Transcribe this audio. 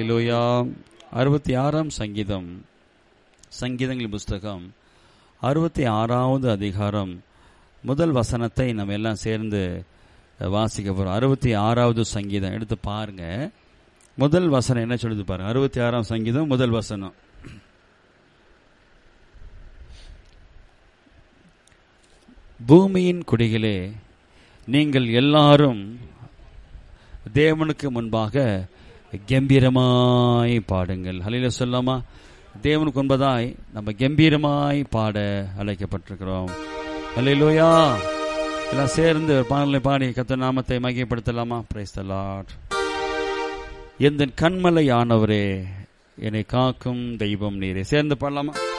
ஹalleluya அறுபத்தி ஆறாம் சங்கீதம் சங்கீதங்கள் புஸ்தகம் அறுபத்தி ஆறாவது அதிகாரம் முதல் வசனத்தை நம்ம எல்லாம் சேர்ந்து வாசிக்க போறோம் அறுபத்தி ஆறாவது சங்கீதம் எடுத்து பாருங்க முதல் வசனம் என்ன சொல்லுது பாருங்க அறுபத்தி ஆறாம் சங்கீதம் முதல் வசனம் பூமியின் குடிகளே நீங்கள் எல்லாரும் தேவனுக்கு முன்பாக கம்பீரமாய் பாடுங்கள் ஹலையில சொல்லாமா தேவனுக்கு முன்பதாய் நம்ம கம்பீரமாய் பாட அழைக்கப்பட்டிருக்கிறோம் ஹலையிலோயா எல்லாம் சேர்ந்து ஒரு பாடலை பாடி கத்த நாமத்தை மகிமைப்படுத்தலாமா பிரைஸ் லார்ட் எந்த கண்மலை ஆனவரே என்னை காக்கும் தெய்வம் நீரே சேர்ந்து பாடலாமா